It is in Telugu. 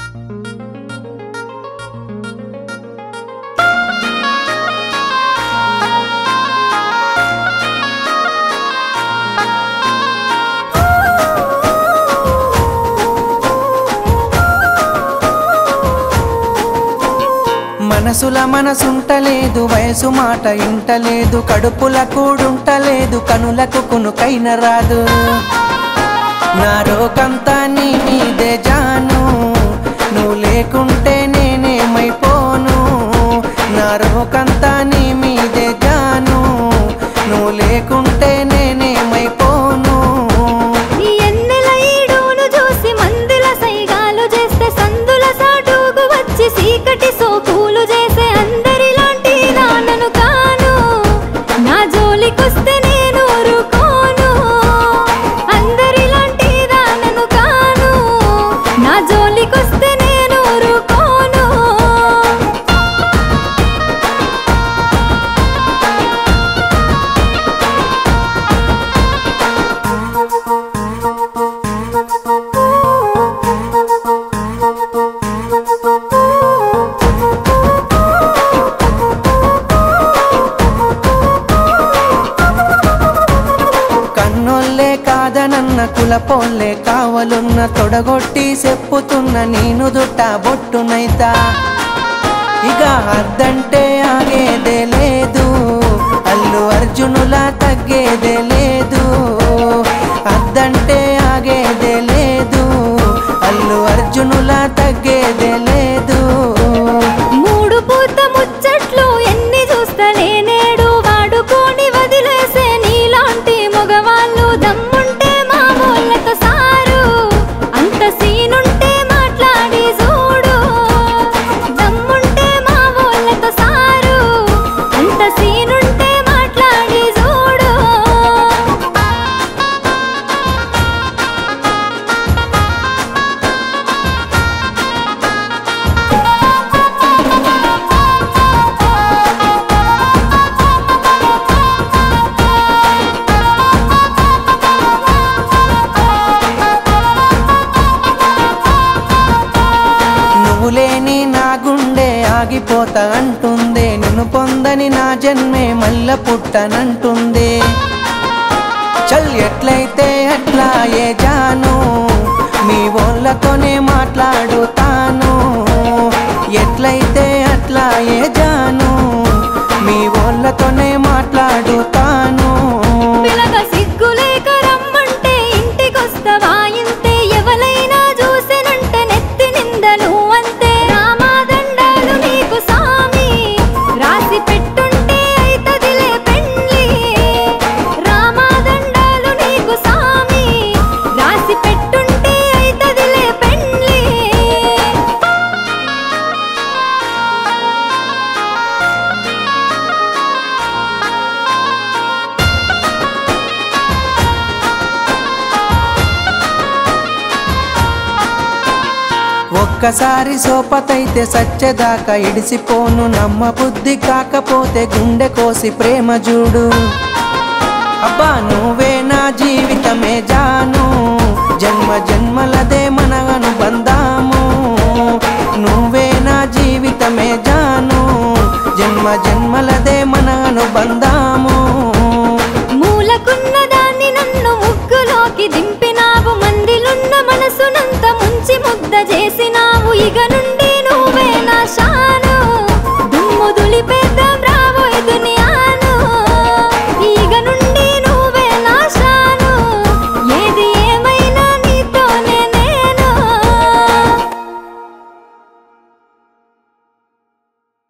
మనసుల మనసుంటలేదు వయసు మాట ఇంటలేదు కడుపుల కూడుంటలేదు కనులకు కునుకైన రాదు నా రోకంతా నీ మీదే జాను నువ్వు లేకుంటే నేనేమైపోను నా రోకంతా నీ మీదే జాను నువ్వు లేకుంటే నేనేమైపోను నీ ఎన్నెల ఈడును చూసి మందుల సైగాలు చేస్తే సందుల సాటుకు వచ్చి సీకటి సోకులు చేసే అందరిలాంటి నాన్నను కాను నా జోలికొస్తే నేను ఊరుకోను అందరిలాంటి దానను కాను నా జోలికొస్తే నేను ఊరుకోను కన్నోళ్ళే కాదనన్న కులపోళ్ళే కావలున్న తొడగొట్టి చెప్పుతున్న నేను దుట్ట బొట్టునైతా ఇక అద్దంటే ఆగేదే లేదు అల్లు అర్జునులా తగ్గేదే లేదు అద్దంటే ఆగేదే లేదు అల్లు అర్జునులా తగ్గేదే లేదు మూడు పూత ముచ్చట్లు ఎన్ని చూస్తలే నేడు వాడుకొని వదిలేసే నీలాంటి మగవాళ్ళు దమ్ముంటే మా ఊళ్ళతో సారు అంత సీనుంటే మాట్లాడి చూడు దమ్ముంటే మా ఊళ్ళతో సారు అంత సీనుంటే మాట్లాడి చూడు నువ్వు లేని నా గుండె ఆగిపోతా అంటుంది నిన్ను పొందని నా జన్మే మల్ల పుట్టనంటుంది చల్ ఎట్లయితే అట్లా ఏ జాను మీ వాళ్ళతోనే మాట్లాడుతాను ఎట్లయితే అట్లా ఏ జాను మీ వాళ్ళతోనే మాట్లాడుతాను పిలక సిగ్గులేక రమ్మంటే ఇంటికొస్తవా ఇంతే ఎవలైనా చూసినంటే నెత్తి నిందలు అంతే రామాదండాలు నీకు సామి రాసి పెట్టుంటే అయితదిలే పెండ్లి రామాదండాలు నీకు సామి రాసి పెట్టుంటే అయితదిలే పెండ్లి ఒక్కసారి సోపతైతే సచ్చేదాకా ఇడిసిపోను నమ్మ బుద్ధి కాకపోతే గుండె కోసి ప్రేమ చూడు అబ్బా నువ్వే నా జీవితమే జాను జన్మ జన్మలదే మన అనుబంధాము నువ్వే నా జీవితమే జాను జన్మ జన్మలదే మన అనుబంధాము మూలకున్న దాన్ని నన్ను ముగ్గులోకి దింపినావు మందిలున్న మనసునంత ముంచి ముద్ద చేసినావు ఇక నుండి